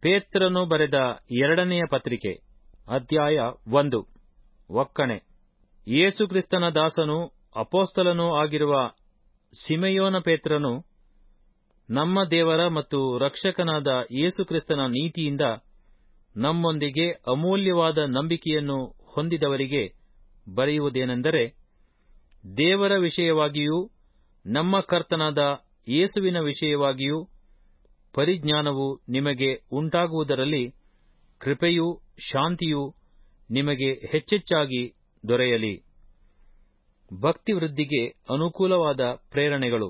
ಪೇತ್ರನು ಬರೆದ ಎರಡನೆಯ ಪತ್ರಿಕೆ ಅಧ್ಯಾಯ ಒಂದು ಒಕ್ಕಣೆ ಯೇಸುಕ್ರಿಸ್ತನ ದಾಸನೂ ಅಪೋಸ್ತಲನೂ ಆಗಿರುವ ಸಿಮೆಯೋನ ಪೇತ್ರನು ನಮ್ಮ ದೇವರ ಮತ್ತು ರಕ್ಷಕನಾದ ಯೇಸುಕ್ರಿಸ್ತನ ನೀತಿಯಿಂದ ನಮ್ಮೊಂದಿಗೆ ಅಮೂಲ್ಯವಾದ ನಂಬಿಕೆಯನ್ನು ಹೊಂದಿದವರಿಗೆ ಬರೆಯುವುದೇನೆಂದರೆ ದೇವರ ವಿಷಯವಾಗಿಯೂ ನಮ್ಮ ಕರ್ತನಾದ ಯೇಸುವಿನ ವಿಷಯವಾಗಿಯೂ ಪರಿಜ್ಞಾನವು ನಿಮಗೆ ಉಂಟಾಗುವುದರಲ್ಲಿ ಕೃಪೆಯೂ ಶಾಂತಿಯೂ ನಿಮಗೆ ಹೆಚ್ಚೆಚ್ಚಾಗಿ ದೊರೆಯಲಿ ಭಕ್ತಿವೃದ್ಧಿಗೆ ಅನುಕೂಲವಾದ ಪ್ರೇರಣೆಗಳು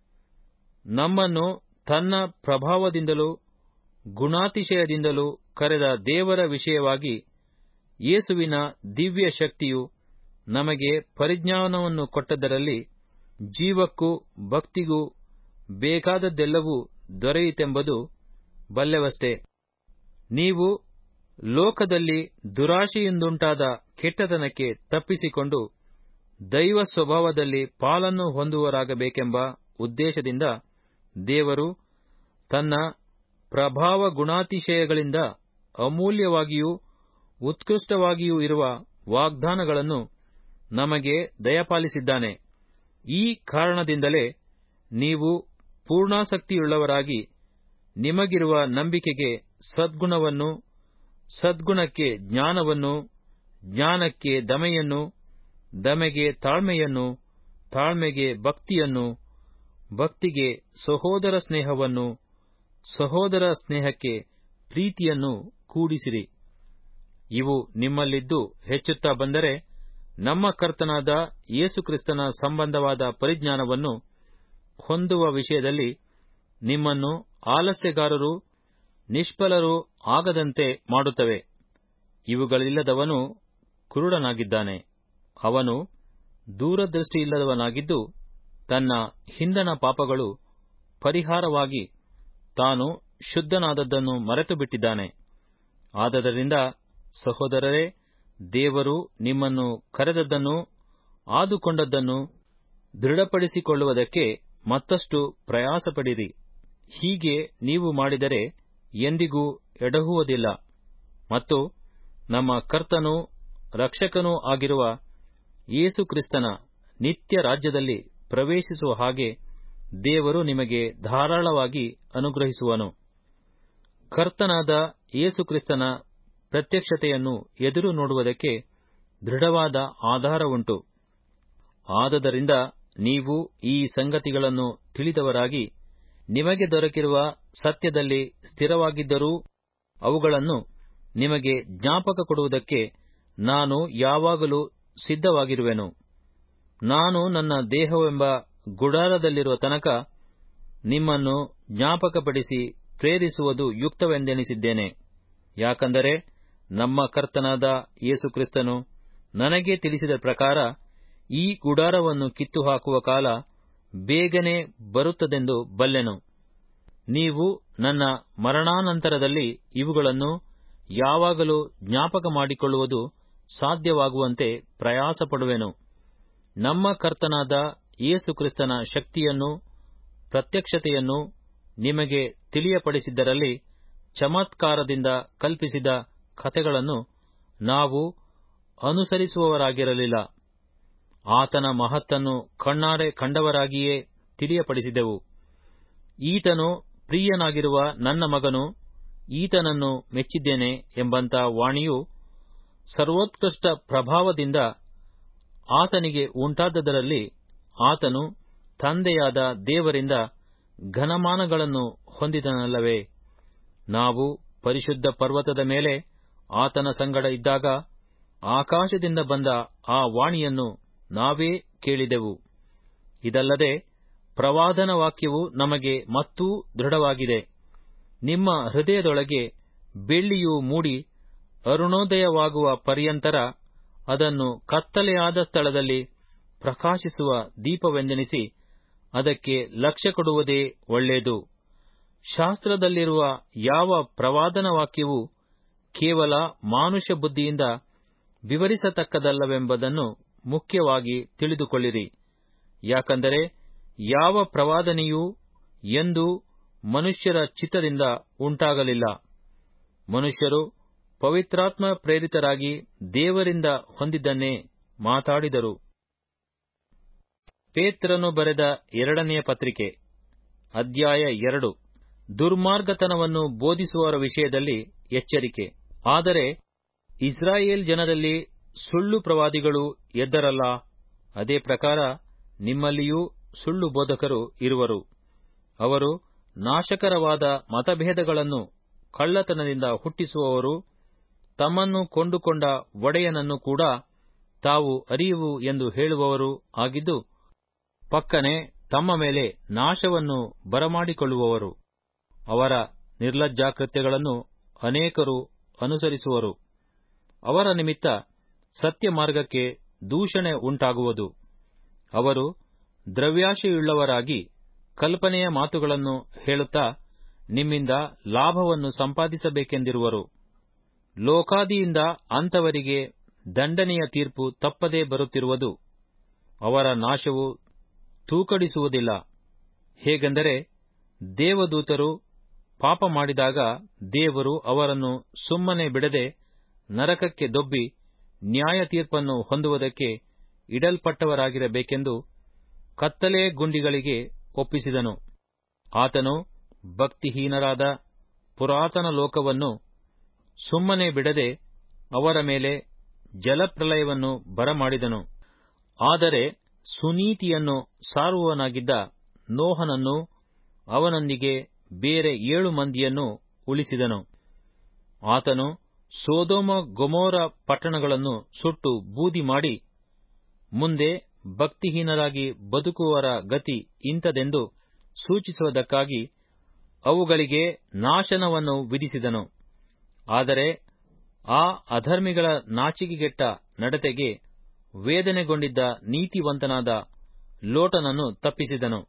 ನಮ್ಮನ್ನು ತನ್ನ ಪ್ರಭಾವದಿಂದಲೂ ಗುಣಾತಿಶಯದಿಂದಲೂ ಕರೆದ ದೇವರ ವಿಷಯವಾಗಿ ಯೇಸುವಿನ ದಿವ್ಯ ಶಕ್ತಿಯು ನಮಗೆ ಪರಿಜ್ಞಾನವನ್ನು ಕೊಟ್ಟದರಲ್ಲಿ ಜೀವಕ್ಕೂ ಭಕ್ತಿಗೂ ಬೇಕಾದದ್ದೆಲ್ಲವೂ ದೊರೆಯಿತೆಂಬುದು ಬಲ್ಲೆವಷ್ಟೇ ನೀವು ಲೋಕದಲ್ಲಿ ದುರಾಶೆಯಿಂದುಂಟಾದ ಕೆಟ್ಟತನಕ್ಕೆ ತಪ್ಪಿಸಿಕೊಂಡು ದೈವ ಸ್ವಭಾವದಲ್ಲಿ ಪಾಲನ್ನು ಹೊಂದುವರಾಗಬೇಕೆಂಬ ಉದ್ದೇಶದಿಂದ ದೇವರು ತನ್ನ ಪ್ರಭಾವ ಗುಣಾತಿಶಯಗಳಿಂದ ಅಮೂಲ್ಯವಾಗಿಯೂ ಉತ್ಕೃಷ್ಟವಾಗಿಯೂ ಇರುವ ವಾಗ್ದಾನಗಳನ್ನು ನಮಗೆ ದಯಪಾಲಿಸಿದ್ದಾನೆ ಈ ಕಾರಣದಿಂದಲೇ ನೀವು ಪೂರ್ಣಾಸಕ್ತಿಯುಳ್ಳವರಾಗಿ ನಿಮಗಿರುವ ನಂಬಿಕೆಗೆ ಸದ್ಗುಣವನ್ನು ಸದ್ಗುಣಕ್ಕೆ ಜ್ಞಾನವನ್ನು ಜ್ಞಾನಕ್ಕೆ ದಮೆಯನ್ನು ದಮೆಗೆ ತಾಳ್ಮೆಯನ್ನು ತಾಳ್ಮೆಗೆ ಭಕ್ತಿಯನ್ನು ಭಕ್ತಿಗೆ ಸಹೋದರ ಸ್ನೇಹವನ್ನು ಸಹೋದರ ಸ್ನೇಹಕ್ಕೆ ಪ್ರೀತಿಯನ್ನು ಕೂಡಿಸಿರಿ ಇವು ನಿಮ್ಮಲ್ಲಿದ್ದು ಹೆಚ್ಚುತ್ತಾ ಬಂದರೆ ನಮ್ಮ ಕರ್ತನಾದ ಯೇಸುಕ್ರಿಸ್ತನ ಸಂಬಂಧವಾದ ಪರಿಜ್ಞಾನವನ್ನು ಹೊಂದುವ ವಿಷಯದಲ್ಲಿ ನಿಮ್ಮನ್ನು ಆಲಸ್ಯಗಾರರು ನಿಷ್ಫಲರೂ ಆಗದಂತೆ ಮಾಡುತ್ತವೆ ಇವುಗಳಿಲ್ಲದವನು ಕುರುಡನಾಗಿದ್ದಾನೆ ಅವನು ದೂರದೃಷ್ಟಿಯಿಲ್ಲದವನಾಗಿದ್ದು ತನ್ನ ಹಿಂದಣ ಪಾಪಗಳು ಪರಿಹಾರವಾಗಿ ತಾನು ಶುದ್ಧನಾದದ್ದನ್ನು ಮರೆತು ಬಿಟ್ಟಿದ್ದಾನೆ ಆದದರಿಂದ ಸಹೋದರರೇ ದೇವರು ನಿಮ್ಮನ್ನು ಕರೆದದ್ದನ್ನು ಆದುಕೊಂಡದ್ದನ್ನು ದೃಢಪಡಿಸಿಕೊಳ್ಳುವುದಕ್ಕೆ ಮತ್ತಷ್ಟು ಪ್ರಯಾಸಪಡಿರಿ ಹೀಗೆ ನೀವು ಮಾಡಿದರೆ ಎಂದಿಗೂ ಎಡಹುವುದಿಲ್ಲ ಮತ್ತು ನಮ್ಮ ಕರ್ತನೂ ರಕ್ಷಕನೂ ಆಗಿರುವ ಯೇಸು ಕ್ರಿಸ್ತನ ನಿತ್ಯ ರಾಜ್ಯದಲ್ಲಿ ಪ್ರವೇಶಿಸುವ ಹಾಗೆ ದೇವರು ನಿಮಗೆ ಧಾರಾಳವಾಗಿ ಅನುಗ್ರಹಿಸುವನು ಕರ್ತನಾದ ಯೇಸು ಕ್ರಿಸ್ತನ ಪ್ರತ್ಯಕ್ಷತೆಯನ್ನು ಎದುರು ನೋಡುವುದಕ್ಕೆ ದೃಢವಾದ ಆಧಾರವುಂಟು ಆದದರಿಂದ ನೀವು ಈ ಸಂಗತಿಗಳನ್ನು ತಿಳಿದವರಾಗಿ ನಿಮಗೆ ದೊರಕಿರುವ ಸತ್ಯದಲ್ಲಿ ಸ್ಥಿರವಾಗಿದ್ದರೂ ಅವುಗಳನ್ನು ನಿಮಗೆ ಜ್ಞಾಪಕ ಕೊಡುವುದಕ್ಕೆ ನಾನು ಯಾವಾಗಲೂ ಸಿದ್ಧವಾಗಿರುವೆನು ನಾನು ನನ್ನ ದೇಹವೆಂಬ ಗುಡಾರದಲ್ಲಿರುವ ತನಕ ನಿಮ್ಮನ್ನು ಜ್ಞಾಪಕಪಡಿಸಿ ಪ್ರೇರಿಸುವುದು ಯುಕ್ತವೆಂದೆಣಿಸಿದ್ದೇನೆ ಯಾಕಂದರೆ ನಮ್ಮ ಕರ್ತನಾದ ಯೇಸುಕ್ರಿಸ್ತನು ನನಗೆ ತಿಳಿಸಿದ ಪ್ರಕಾರ ಈ ಗುಡಾರವನ್ನು ಕಿತ್ತು ಹಾಕುವ ಕಾಲ ಬೇಗನೆ ಬರುತ್ತದೆಂದು ಬಲ್ಲೆನು ನೀವು ನನ್ನ ಮರಣಾನಂತರದಲ್ಲಿ ಇವುಗಳನ್ನು ಯಾವಾಗಲೂ ಜ್ಞಾಪಕ ಮಾಡಿಕೊಳ್ಳುವುದು ಸಾಧ್ಯವಾಗುವಂತೆ ಪ್ರಯಾಸಪಡುವೆನು ನಮ್ಮ ಕರ್ತನಾದ ಯೇಸು ಕ್ರಿಸ್ತನ ಶಕ್ತಿಯನ್ನು ಪ್ರತ್ಯಕ್ಷತೆಯನ್ನು ನಿಮಗೆ ತಿಳಿಯಪಡಿಸಿದ್ದರಲ್ಲಿ ಚಮತ್ಕಾರದಿಂದ ಕಲ್ಪಿಸಿದ ಕಥೆಗಳನ್ನು ನಾವು ಅನುಸರಿಸುವವರಾಗಿರಲಿಲ್ಲ ಆತನ ಮಹತ್ತನ್ನು ಕಣ್ಣಾರೆ ಕಂಡವರಾಗಿಯೇ ತಿಳಿಯಪಡಿಸಿದೆವು ಈತನು ಪ್ರಿಯನಾಗಿರುವ ನನ್ನ ಮಗನು ಈತನನ್ನು ಮೆಚ್ಚಿದ್ದೇನೆ ಎಂಬಂತ ವಾಣಿಯು ಸರ್ವೋತ್ಕೃಷ್ಟ ಪ್ರಭಾವದಿಂದ ಆತನಿಗೆ ಉಂಟಾದದರಲ್ಲಿ ಆತನು ತಂದೆಯಾದ ದೇವರಿಂದ ಘನಮಾನಗಳನ್ನು ಹೊಂದಿದನಲ್ಲವೇ ನಾವು ಪರಿಶುದ್ಧ ಪರ್ವತದ ಮೇಲೆ ಆತನ ಸಂಗಡ ಇದ್ದಾಗ ಆಕಾಶದಿಂದ ಬಂದ ಆ ವಾಣಿಯನ್ನು ನಾವೇ ಕೇಳಿದೆವು ಇದಲ್ಲದೆ ಪ್ರವಾದನ ವಾಕ್ಯವು ನಮಗೆ ಮತ್ತೂ ದೃಢವಾಗಿದೆ ನಿಮ್ಮ ಹೃದಯದೊಳಗೆ ಬೆಳ್ಳಿಯು ಮೂಡಿ ಅರುಣೋದಯವಾಗುವ ಪರ್ಯಂತರ ಅದನ್ನು ಕತ್ತಲೆಯಾದ ಸ್ಥಳದಲ್ಲಿ ಪ್ರಕಾಶಿಸುವ ದೀಪವೆಂದೆಣಿಸಿ ಅದಕ್ಕೆ ಲಕ್ಷ್ಯ ಕೊಡುವುದೇ ಒಳ್ಳೆಯದು ಶಾಸ್ತ್ರದಲ್ಲಿರುವ ಯಾವ ಪ್ರವಾದನ ವಾಕ್ಯವೂ ಕೇವಲ ಮಾನುಷ ಬುದ್ಧಿಯಿಂದ ವಿವರಿಸತಕ್ಕದಲ್ಲವೆಂಬುದನ್ನು ಮುಖ್ಯವಾಗಿ ತಿಳಿದುಕೊಳ್ಳಿರಿ ಯಾಕಂದರೆ ಯಾವ ಪ್ರವಾದನೆಯೂ ಎಂದೂ ಮನುಷ್ಯರ ಚಿತ್ತದಿಂದ ಉಂಟಾಗಲಿಲ್ಲ ಮನುಷ್ಯರು ಪವಿತ್ರಾತ್ಮ ಪ್ರೇರಿತರಾಗಿ ದೇವರಿಂದ ಹೊಂದಿದ್ದನ್ನೇ ಮಾತಾಡಿದರು ಪೇತ್ರನು ಬರೆದ ಎರಡನೆಯ ಪತ್ರಿಕೆ ಅಧ್ಯಾಯ ಎರಡು ದುರ್ಮಾರ್ಗತನವನ್ನು ಬೋಧಿಸುವವರ ವಿಷಯದಲ್ಲಿ ಎಚ್ಚರಿಕೆ ಆದರೆ ಇಸ್ರಾಯೇಲ್ ಜನರಲ್ಲಿ ಸುಳ್ಳು ಪ್ರವಾದಿಗಳು ಎದ್ದರಲ್ಲ ಅದೇ ಪ್ರಕಾರ ನಿಮ್ಮಲ್ಲಿಯೂ ಸುಳ್ಳು ಬೋಧಕರು ಇರುವರು ಅವರು ನಾಶಕರವಾದ ಮತಭೇದಗಳನ್ನು ಕಳ್ಳತನದಿಂದ ಹುಟ್ಟಿಸುವವರು ತಮ್ಮನ್ನು ಕೊಂಡುಕೊಂಡ ಒಡೆಯನನ್ನು ಕೂಡ ತಾವು ಅರಿಯುವು ಎಂದು ಹೇಳುವವರು ಆಗಿದ್ದು ಪಕ್ಕನೆ ತಮ್ಮ ಮೇಲೆ ನಾಶವನ್ನು ಬರಮಾಡಿಕೊಳ್ಳುವವರು ಅವರ ನಿರ್ಲಜ್ಜಾಕೃತ್ಯಗಳನ್ನು ಅನೇಕರು ಅನುಸರಿಸುವರು ಅವರ ನಿಮಿತ್ತ ಸತ್ಯ ಮಾರ್ಗಕ್ಕೆ ದೂಷಣೆ ಉಂಟಾಗುವುದು ಅವರು ದ್ರವ್ಯಾಶೆಯುಳ್ಳವರಾಗಿ ಕಲ್ಪನೆಯ ಮಾತುಗಳನ್ನು ಹೇಳುತ್ತಾ ನಿಮ್ಮಿಂದ ಲಾಭವನ್ನು ಸಂಪಾದಿಸಬೇಕೆಂದಿರುವರು ಲೋಕಾದಿಯಿಂದ ಅಂಥವರಿಗೆ ದಂಡನೆಯ ತೀರ್ಪು ತಪ್ಪದೇ ಬರುತ್ತಿರುವುದು ಅವರ ನಾಶವು ತೂಕಡಿಸುವುದಿಲ್ಲ ಹೇಗೆಂದರೆ ದೇವದೂತರು ಪಾಪ ಮಾಡಿದಾಗ ದೇವರು ಅವರನ್ನು ಸುಮ್ಮನೆ ಬಿಡದೆ ನರಕಕ್ಕೆ ದೊಬ್ಬಿ ನ್ಯಾಯ ತೀರ್ಪನ್ನು ಹೊಂದುವುದಕ್ಕೆ ಇಡಲ್ಪಟ್ಟವರಾಗಿರಬೇಕೆಂದು ಕತ್ತಲೆ ಗುಂಡಿಗಳಿಗೆ ಒಪ್ಪಿಸಿದನು ಆತನು ಭಕ್ತಿಹೀನರಾದ ಪುರಾತನ ಲೋಕವನ್ನು ಸುಮ್ಮನೆ ಬಿಡದೆ ಅವರ ಮೇಲೆ ಜಲಪ್ರಲಯವನ್ನು ಬರಮಾಡಿದನು ಆದರೆ ಸುನೀತಿಯನ್ನು ಸಾರುವವನಾಗಿದ್ದ ನೋಹನನ್ನು ಅವನೊಂದಿಗೆ ಬೇರೆ ಏಳು ಮಂದಿಯನ್ನು ಉಳಿಸಿದನು ಆತನು ಸೋದೋಮ ಗೊಮೋರ ಪಟ್ಟಣಗಳನ್ನು ಸುಟ್ಟು ಬೂದಿ ಮಾಡಿ ಮುಂದೆ ಭಕ್ತಿಹೀನರಾಗಿ ಬದುಕುವವರ ಗತಿ ಇಂಥದೆಂದು ಸೂಚಿಸುವುದಕ್ಕಾಗಿ ಅವುಗಳಿಗೆ ನಾಶನವನ್ನು ವಿಧಿಸಿದನು ಆದರೆ ಆ ಅಧರ್ಮಿಗಳ ನಾಚಿಕೆಗೆಟ್ಟ ನಡತೆಗೆ ವೇದನೆಗೊಂಡಿದ್ದ ನೀತಿವಂತನಾದ ಲೋಟನನ್ನು ತಪ್ಪಿಸಿದನು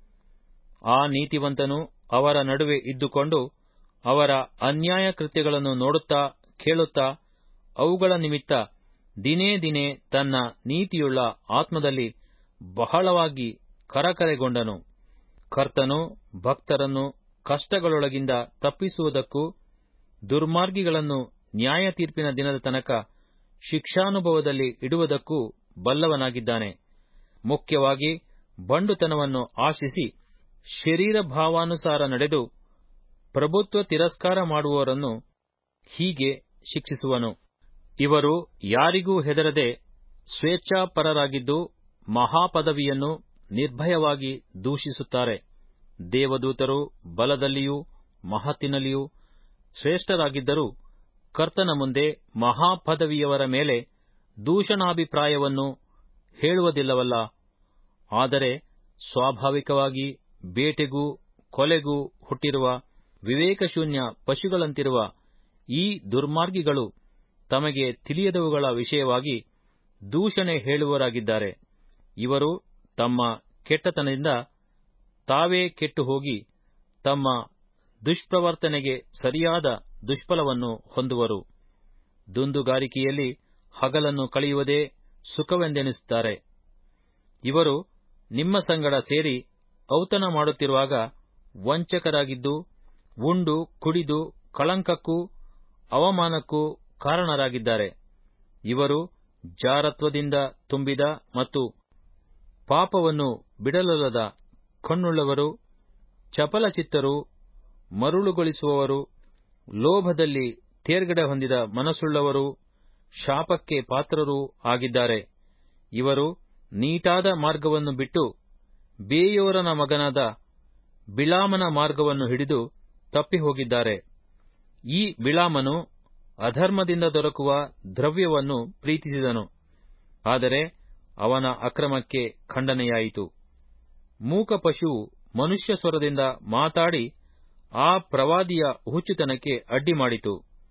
ಆ ನೀತಿವಂತನು ಅವರ ನಡುವೆ ಇದ್ದುಕೊಂಡು ಅವರ ಅನ್ಯಾಯ ಕೃತ್ಯಗಳನ್ನು ನೋಡುತ್ತಾ ಕೇಳುತ್ತಾ ಅವುಗಳ ನಿಮಿತ್ತ ದಿನೇ ದಿನೇ ತನ್ನ ನೀತಿಯುಳ್ಳ ಆತ್ಮದಲ್ಲಿ ಬಹಳವಾಗಿ ಕರಕರೆಗೊಂಡನು ಕರ್ತನು ಭಕ್ತರನ್ನು ಕಷ್ಟಗಳೊಳಗಿಂದ ತಪ್ಪಿಸುವುದಕ್ಕೂ ದುರ್ಮಾರ್ಗಿಗಳನ್ನು ನ್ಯಾಯ ತೀರ್ಪಿನ ದಿನದ ತನಕ ಶಿಕ್ಷಾನುಭವದಲ್ಲಿ ಇಡುವುದಕ್ಕೂ ಬಲ್ಲವನಾಗಿದ್ದಾನೆ ಮುಖ್ಯವಾಗಿ ಬಂಡುತನವನ್ನು ಆಶಿಸಿ ಶರೀರ ಭಾವಾನುಸಾರ ನಡೆದು ಪ್ರಭುತ್ವ ತಿರಸ್ಕಾರ ಮಾಡುವವರನ್ನು ಹೀಗೆ ಶಿಕ್ಷಿಸುವನು ಇವರು ಯಾರಿಗೂ ಹೆದರದೆ ಸ್ವೇಚ್ಛಾಪರರಾಗಿದ್ದು ಮಹಾಪದವಿಯನ್ನು ನಿರ್ಭಯವಾಗಿ ದೂಷಿಸುತ್ತಾರೆ ದೇವದೂತರು ಬಲದಲ್ಲಿಯೂ ಮಹತ್ತಿನಲ್ಲಿಯೂ ಶ್ರೇಷ್ಠರಾಗಿದ್ದರೂ ಕರ್ತನ ಮುಂದೆ ಮಹಾಪದವಿಯವರ ಮೇಲೆ ದೂಷಣಾಭಿಪ್ರಾಯವನ್ನು ಹೇಳುವುದಿಲ್ಲವಲ್ಲ ಆದರೆ ಸ್ವಾಭಾವಿಕವಾಗಿ ಬೇಟೆಗೂ ಕೊಲೆಗೂ ಹುಟ್ಟಿರುವ ವಿವೇಕಶೂನ್ಯ ಪಶುಗಳಂತಿರುವ ಈ ದುರ್ಮಾರ್ಗಿಗಳು ತಮಗೆ ತಿಳಿಯದವುಗಳ ವಿಷಯವಾಗಿ ದೂಷಣೆ ಹೇಳುವವರಾಗಿದ್ದಾರೆ ಇವರು ತಮ್ಮ ಕೆಟ್ಟತನದಿಂದ ತಾವೇ ಕೆಟ್ಟು ಹೋಗಿ ತಮ್ಮ ದುಷ್ಪ್ರವರ್ತನೆಗೆ ಸರಿಯಾದ ದುಷ್ಫಲವನ್ನು ಹೊಂದುವರು ದುಂದುಗಾರಿಕೆಯಲ್ಲಿ ಹಗಲನ್ನು ಕಳೆಯುವುದೇ ಸುಖವೆಂದೆಣಿಸುತ್ತಾರೆ ಇವರು ನಿಮ್ಮ ಸಂಗಡ ಸೇರಿ ಔತಣ ಮಾಡುತ್ತಿರುವಾಗ ವಂಚಕರಾಗಿದ್ದು ಉಂಡು ಕುಡಿದು ಕಳಂಕಕ್ಕೂ ಅವಮಾನಕ್ಕೂ ಕಾರಣರಾಗಿದ್ದಾರೆ ಇವರು ಜಾರತ್ವದಿಂದ ತುಂಬಿದ ಮತ್ತು ಪಾಪವನ್ನು ಬಿಡಲೊಲ್ಲದ ಕಣ್ಣುಳ್ಳವರು ಚಪಲಚಿತ್ತರು ಮರುಳುಗೊಳಿಸುವವರು ಲೋಭದಲ್ಲಿ ತೇರ್ಗಡೆ ಹೊಂದಿದ ಮನಸ್ಸುಳ್ಳವರು ಶಾಪಕ್ಕೆ ಪಾತ್ರರೂ ಆಗಿದ್ದಾರೆ ಇವರು ನೀಟಾದ ಮಾರ್ಗವನ್ನು ಬಿಟ್ಟು ಬೇಯೋರನ ಮಗನಾದ ಬಿಳಾಮನ ಮಾರ್ಗವನ್ನು ಹಿಡಿದು ತಪ್ಪಿ ಹೋಗಿದ್ದಾರೆ ಈ ಬಿಳಾಮನು ಅಧರ್ಮದಿಂದ ದೊರಕುವ ದ್ರವ್ಯವನ್ನು ಪ್ರೀತಿಸಿದನು ಆದರೆ ಅವನ ಅಕ್ರಮಕ್ಕೆ ಖಂಡನೆಯಾಯಿತು ಮೂಕ ಪಶುವು ಮನುಷ್ಯ ಸ್ವರದಿಂದ ಮಾತಾಡಿ ಆ ಪ್ರವಾದಿಯ ಹುಚ್ಚುತನಕ್ಕೆ ಅಡ್ಡಿ ಮಾಡಿತು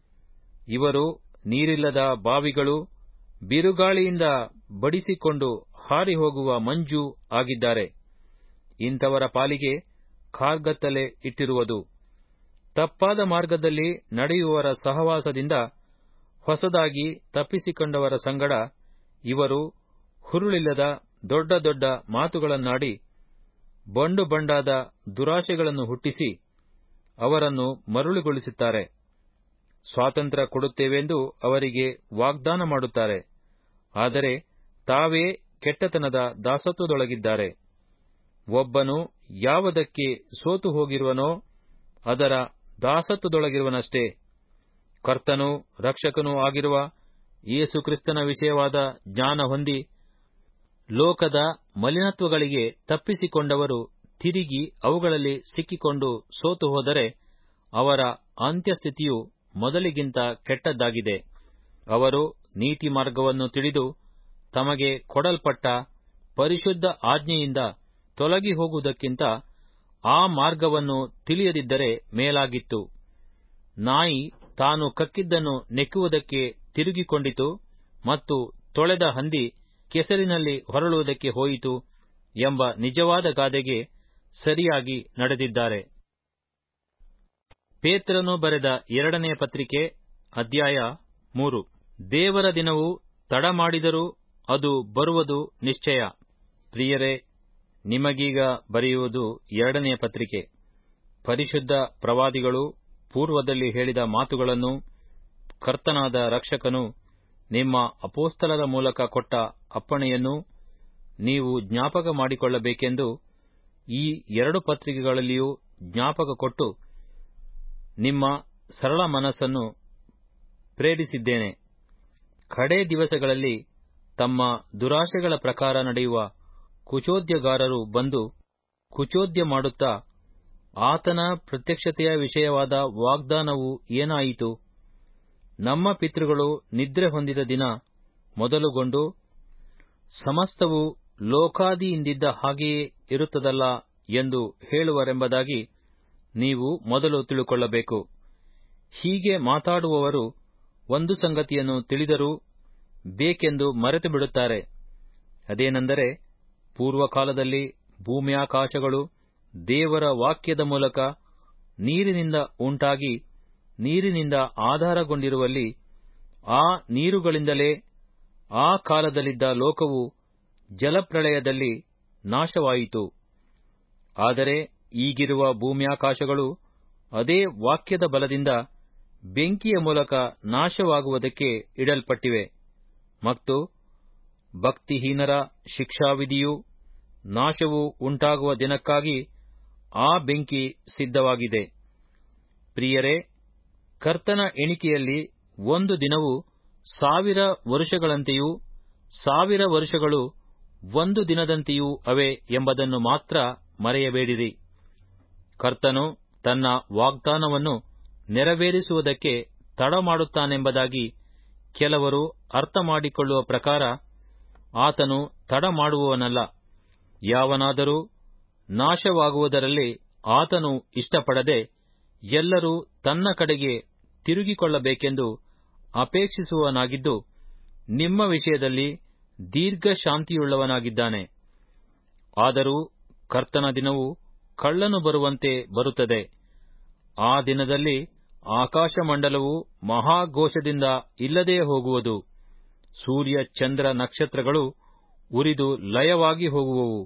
ಇವರು ನೀರಿಲ್ಲದ ಬಾವಿಗಳು ಬಿರುಗಾಳಿಯಿಂದ ಬಡಿಸಿಕೊಂಡು ಹಾರಿ ಹೋಗುವ ಮಂಜು ಆಗಿದ್ದಾರೆ ಇಂಥವರ ಪಾಲಿಗೆ ಕಾರ್ಗತ್ತಲೆ ಇಟ್ಟಿರುವುದು ತಪ್ಪಾದ ಮಾರ್ಗದಲ್ಲಿ ನಡೆಯುವವರ ಸಹವಾಸದಿಂದ ಹೊಸದಾಗಿ ತಪ್ಪಿಸಿಕೊಂಡವರ ಸಂಗಡ ಇವರು ಹುರುಳಿಲ್ಲದ ದೊಡ್ಡ ದೊಡ್ಡ ಮಾತುಗಳನ್ನಾಡಿ ಬಂಡು ಬಂಡಾದ ದುರಾಶೆಗಳನ್ನು ಹುಟ್ಟಿಸಿ ಅವರನ್ನು ಮರುಳುಗೊಳಿಸುತ್ತಾರೆ ಸ್ವಾತಂತ್ರ್ಯ ಕೊಡುತ್ತೇವೆಂದು ಅವರಿಗೆ ವಾಗ್ದಾನ ಮಾಡುತ್ತಾರೆ ಆದರೆ ತಾವೇ ಕೆಟ್ಟತನದ ದಾಸತ್ವದೊಳಗಿದ್ದಾರೆ ಒಬ್ಬನು ಯಾವುದಕ್ಕೆ ಸೋತು ಹೋಗಿರುವನೋ ಅದರ ದಾಸತ್ವದೊಳಗಿರುವನಷ್ಟೇ ಕರ್ತನೂ ರಕ್ಷಕನೂ ಆಗಿರುವ ಯೇಸುಕ್ರಿಸ್ತನ ವಿಷಯವಾದ ಜ್ಞಾನ ಹೊಂದಿ ಲೋಕದ ಮಲಿನತ್ವಗಳಿಗೆ ತಪ್ಪಿಸಿಕೊಂಡವರು ತಿರುಗಿ ಅವುಗಳಲ್ಲಿ ಸಿಕ್ಕಿಕೊಂಡು ಸೋತು ಹೋದರೆ ಅವರ ಅಂತ್ಯಸ್ಥಿತಿಯು ಮೊದಲಿಗಿಂತ ಕೆಟ್ಟದ್ದಾಗಿದೆ ಅವರು ನೀತಿ ಮಾರ್ಗವನ್ನು ತಿಳಿದು ತಮಗೆ ಕೊಡಲ್ಪಟ್ಟ ಪರಿಶುದ್ಧ ಆಜ್ಞೆಯಿಂದ ತೊಲಗಿ ಹೋಗುವುದಕ್ಕಿಂತ ಆ ಮಾರ್ಗವನ್ನು ತಿಳಿಯದಿದ್ದರೆ ಮೇಲಾಗಿತ್ತು ನಾಯಿ ತಾನು ಕಕ್ಕಿದ್ದನ್ನು ನೆಕ್ಕುವುದಕ್ಕೆ ತಿರುಗಿಕೊಂಡಿತು ಮತ್ತು ತೊಳೆದ ಹಂದಿ ಕೆಸರಿನಲ್ಲಿ ಹೊರಳುವುದಕ್ಕೆ ಹೋಯಿತು ಎಂಬ ನಿಜವಾದ ಗಾದೆಗೆ ಸರಿಯಾಗಿ ನಡೆದಿದ್ದಾರೆ ಪೇತ್ರನು ಬರೆದ ಎರಡನೆಯ ಪತ್ರಿಕೆ ಅಧ್ಯಾಯ ಮೂರು ದೇವರ ದಿನವು ತಡ ಮಾಡಿದರೂ ಅದು ಬರುವುದು ನಿಶ್ಚಯ ಪ್ರಿಯರೇ ನಿಮಗೀಗ ಬರೆಯುವುದು ಎರಡನೆಯ ಪತ್ರಿಕೆ ಪರಿಶುದ್ಧ ಪ್ರವಾದಿಗಳು ಪೂರ್ವದಲ್ಲಿ ಹೇಳಿದ ಮಾತುಗಳನ್ನು ಕರ್ತನಾದ ರಕ್ಷಕನು ನಿಮ್ಮ ಅಪೋಸ್ತಲರ ಮೂಲಕ ಕೊಟ್ಟ ಅಪ್ಪಣೆಯನ್ನು ನೀವು ಜ್ಞಾಪಕ ಮಾಡಿಕೊಳ್ಳಬೇಕೆಂದು ಈ ಎರಡು ಪತ್ರಿಕೆಗಳಲ್ಲಿಯೂ ಜ್ಞಾಪಕ ಕೊಟ್ಟು ನಿಮ್ಮ ಸರಳ ಮನಸ್ಸನ್ನು ಪ್ರೇರಿಸಿದ್ದೇನೆ ಕಡೇ ದಿವಸಗಳಲ್ಲಿ ತಮ್ಮ ದುರಾಶೆಗಳ ಪ್ರಕಾರ ನಡೆಯುವ ಕುಚೋದ್ಯಗಾರರು ಬಂದು ಕುಚೋದ್ಯ ಮಾಡುತ್ತಾ ಆತನ ಪ್ರತ್ಯಕ್ಷತೆಯ ವಿಷಯವಾದ ವಾಗ್ದಾನವು ಏನಾಯಿತು ನಮ್ಮ ಪಿತೃಗಳು ನಿದ್ರೆ ಹೊಂದಿದ ದಿನ ಮೊದಲುಗೊಂಡು ಸಮಸ್ತವು ಲೋಕಾದಿಯಿಂದಿದ್ದ ಹಾಗೆಯೇ ಇರುತ್ತದಲ್ಲ ಎಂದು ಹೇಳುವರೆಂಬುದಾಗಿ ನೀವು ಮೊದಲು ತಿಳುಕೊಳ್ಳಬೇಕು ಹೀಗೆ ಮಾತಾಡುವವರು ಒಂದು ಸಂಗತಿಯನ್ನು ತಿಳಿದರೂ ಬೇಕೆಂದು ಮರೆತು ಬಿಡುತ್ತಾರೆ ಅದೇನೆಂದರೆ ಪೂರ್ವಕಾಲದಲ್ಲಿ ಭೂಮ್ಯಾಕಾಶಗಳು ದೇವರ ವಾಕ್ಯದ ಮೂಲಕ ನೀರಿನಿಂದ ಉಂಟಾಗಿ ನೀರಿನಿಂದ ಆಧಾರಗೊಂಡಿರುವಲ್ಲಿ ಆ ನೀರುಗಳಿಂದಲೇ ಆ ಕಾಲದಲ್ಲಿದ್ದ ಲೋಕವು ಜಲಪ್ರಳಯದಲ್ಲಿ ನಾಶವಾಯಿತು ಆದರೆ ಈಗಿರುವ ಭೂಮ್ಯಾಕಾಶಗಳು ಅದೇ ವಾಕ್ಯದ ಬಲದಿಂದ ಬೆಂಕಿಯ ಮೂಲಕ ನಾಶವಾಗುವುದಕ್ಕೆ ಇಡಲ್ಪಟ್ಟಿವೆ ಮತ್ತು ಭಕ್ತಿಹೀನರ ಶಿಕ್ಷಾವಿಧಿಯೂ ನಾಶವೂ ಉಂಟಾಗುವ ದಿನಕ್ಕಾಗಿ ಆ ಬೆಂಕಿ ಸಿದ್ಧವಾಗಿದೆ ಪ್ರಿಯರೇ ಕರ್ತನ ಎಣಿಕೆಯಲ್ಲಿ ಒಂದು ದಿನವು ಸಾವಿರ ವರುಷಗಳಂತೆಯೂ ಸಾವಿರ ವರುಷಗಳು ಒಂದು ದಿನದಂತೆಯೂ ಅವೆ ಎಂಬುದನ್ನು ಮಾತ್ರ ಮರೆಯಬೇಡಿರಿ ಕರ್ತನು ತನ್ನ ವಾಗ್ದಾನವನ್ನು ನೆರವೇರಿಸುವುದಕ್ಕೆ ತಡ ಮಾಡುತ್ತಾನೆಂಬುದಾಗಿ ಕೆಲವರು ಅರ್ಥ ಮಾಡಿಕೊಳ್ಳುವ ಪ್ರಕಾರ ಆತನು ತಡ ಮಾಡುವವನಲ್ಲ ಯಾವನಾದರೂ ನಾಶವಾಗುವುದರಲ್ಲಿ ಆತನು ಇಷ್ಟಪಡದೆ ಎಲ್ಲರೂ ತನ್ನ ಕಡೆಗೆ ತಿರುಗಿಕೊಳ್ಳಬೇಕೆಂದು ಅಪೇಕ್ಷಿಸುವವನಾಗಿದ್ದು ನಿಮ್ಮ ವಿಷಯದಲ್ಲಿ ದೀರ್ಘ ಶಾಂತಿಯುಳ್ಳವನಾಗಿದ್ದಾನೆ ಆದರೂ ಕರ್ತನ ದಿನವು ಕಳ್ಳನು ಬರುವಂತೆ ಬರುತ್ತದೆ ಆ ದಿನದಲ್ಲಿ ಆಕಾಶಮಂಡಲವು ಮಹಾಘೋಷದಿಂದ ಇಲ್ಲದೇ ಹೋಗುವುದು ಸೂರ್ಯ ಚಂದ್ರ ನಕ್ಷತ್ರಗಳು ಉರಿದು ಲಯವಾಗಿ ಹೋಗುವವು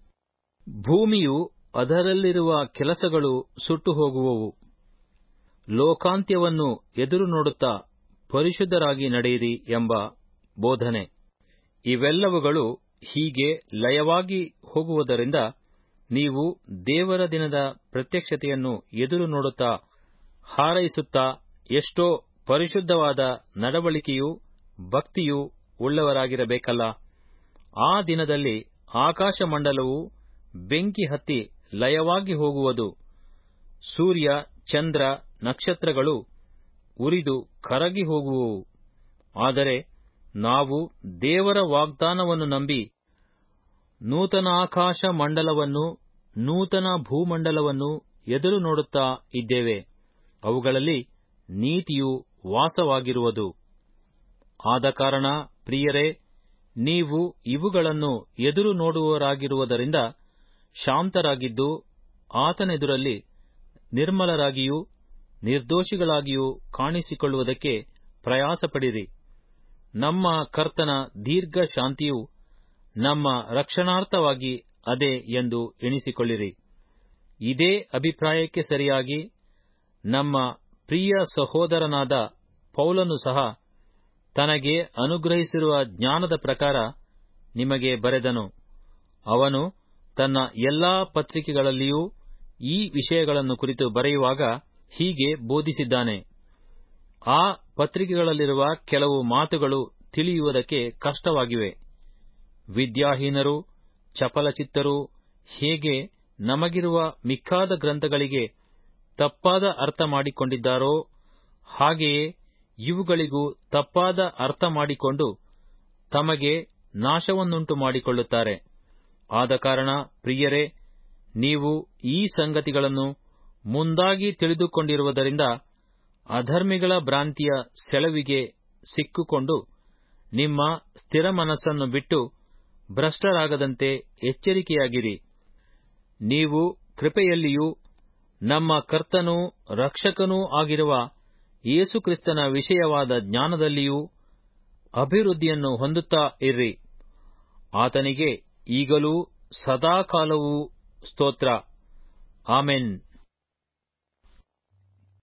ಭೂಮಿಯು ಅದರಲ್ಲಿರುವ ಕೆಲಸಗಳು ಸುಟ್ಟು ಹೋಗುವವು ಲೋಕಾಂತ್ಯವನ್ನು ಎದುರು ನೋಡುತ್ತಾ ಪರಿಶುದ್ಧರಾಗಿ ನಡೆಯಿರಿ ಎಂಬ ಬೋಧನೆ ಇವೆಲ್ಲವುಗಳು ಹೀಗೆ ಲಯವಾಗಿ ಹೋಗುವುದರಿಂದ ನೀವು ದೇವರ ದಿನದ ಪ್ರತ್ಯಕ್ಷತೆಯನ್ನು ಎದುರು ನೋಡುತ್ತಾ ಹಾರೈಸುತ್ತಾ ಎಷ್ಟೋ ಪರಿಶುದ್ಧವಾದ ನಡವಳಿಕೆಯೂ ಭಕ್ತಿಯೂ ಉಳ್ಳವರಾಗಿರಬೇಕಲ್ಲ ಆ ದಿನದಲ್ಲಿ ಆಕಾಶಮಂಡಲವು ಬೆಂಕಿ ಹತ್ತಿ ಲಯವಾಗಿ ಹೋಗುವುದು ಸೂರ್ಯ ಚಂದ್ರ ನಕ್ಷತ್ರಗಳು ಉರಿದು ಕರಗಿ ಹೋಗುವವು ಆದರೆ ನಾವು ದೇವರ ವಾಗ್ದಾನವನ್ನು ನಂಬಿ ನೂತನಾಕಾಶ ಮಂಡಲವನ್ನು ನೂತನ ಭೂಮಂಡಲವನ್ನು ಎದುರು ನೋಡುತ್ತಾ ಇದ್ದೇವೆ ಅವುಗಳಲ್ಲಿ ನೀತಿಯು ವಾಸವಾಗಿರುವುದು ಆದ ಕಾರಣ ಪ್ರಿಯರೇ ನೀವು ಇವುಗಳನ್ನು ಎದುರು ನೋಡುವವರಾಗಿರುವುದರಿಂದ ಶಾಂತರಾಗಿದ್ದು ಆತನೆದುರಲ್ಲಿ ನಿರ್ಮಲರಾಗಿಯೂ ನಿರ್ದೋಷಿಗಳಾಗಿಯೂ ಕಾಣಿಸಿಕೊಳ್ಳುವುದಕ್ಕೆ ಪ್ರಯಾಸಪಡಿರಿ ನಮ್ಮ ಕರ್ತನ ದೀರ್ಘ ಶಾಂತಿಯು ನಮ್ಮ ರಕ್ಷಣಾರ್ಥವಾಗಿ ಅದೇ ಎಂದು ಎಣಿಸಿಕೊಳ್ಳಿರಿ ಇದೇ ಅಭಿಪ್ರಾಯಕ್ಕೆ ಸರಿಯಾಗಿ ನಮ್ಮ ಪ್ರಿಯ ಸಹೋದರನಾದ ಪೌಲನು ಸಹ ತನಗೆ ಅನುಗ್ರಹಿಸಿರುವ ಜ್ಞಾನದ ಪ್ರಕಾರ ನಿಮಗೆ ಬರೆದನು ಅವನು ತನ್ನ ಎಲ್ಲಾ ಪತ್ರಿಕೆಗಳಲ್ಲಿಯೂ ಈ ವಿಷಯಗಳನ್ನು ಕುರಿತು ಬರೆಯುವಾಗ ಹೀಗೆ ಬೋಧಿಸಿದ್ದಾನೆ ಆ ಪತ್ರಿಕೆಗಳಲ್ಲಿರುವ ಕೆಲವು ಮಾತುಗಳು ತಿಳಿಯುವುದಕ್ಕೆ ಕಷ್ಟವಾಗಿವೆ ವಿದ್ಯಾಹೀನರು ಚಪಲಚಿತ್ತರು ಹೇಗೆ ನಮಗಿರುವ ಮಿಕ್ಕಾದ ಗ್ರಂಥಗಳಿಗೆ ತಪ್ಪಾದ ಅರ್ಥ ಮಾಡಿಕೊಂಡಿದ್ದಾರೋ ಹಾಗೆಯೇ ಇವುಗಳಿಗೂ ತಪ್ಪಾದ ಅರ್ಥ ಮಾಡಿಕೊಂಡು ತಮಗೆ ನಾಶವನ್ನುಂಟು ಮಾಡಿಕೊಳ್ಳುತ್ತಾರೆ ಆದ ಕಾರಣ ಪ್ರಿಯರೇ ನೀವು ಈ ಸಂಗತಿಗಳನ್ನು ಮುಂದಾಗಿ ತಿಳಿದುಕೊಂಡಿರುವುದರಿಂದ ಅಧರ್ಮಿಗಳ ಭ್ರಾಂತಿಯ ಸೆಳವಿಗೆ ಸಿಕ್ಕುಕೊಂಡು ನಿಮ್ಮ ಸ್ಥಿರ ಮನಸ್ಸನ್ನು ಬಿಟ್ಟು ಭ್ರಷ್ಟರಾಗದಂತೆ ಎಚ್ಚರಿಕೆಯಾಗಿರಿ ನೀವು ಕೃಪೆಯಲ್ಲಿಯೂ ನಮ್ಮ ಕರ್ತನೂ ರಕ್ಷಕನೂ ಆಗಿರುವ ಯೇಸುಕ್ರಿಸ್ತನ ವಿಷಯವಾದ ಜ್ಞಾನದಲ್ಲಿಯೂ ಅಭಿವೃದ್ಧಿಯನ್ನು ಹೊಂದುತ್ತಾ ಇರ್ರಿ ಆತನಿಗೆ ಈಗಲೂ ಸದಾಕಾಲವೂ ಸ್ತೋತ್ರ ಆಮೆನ್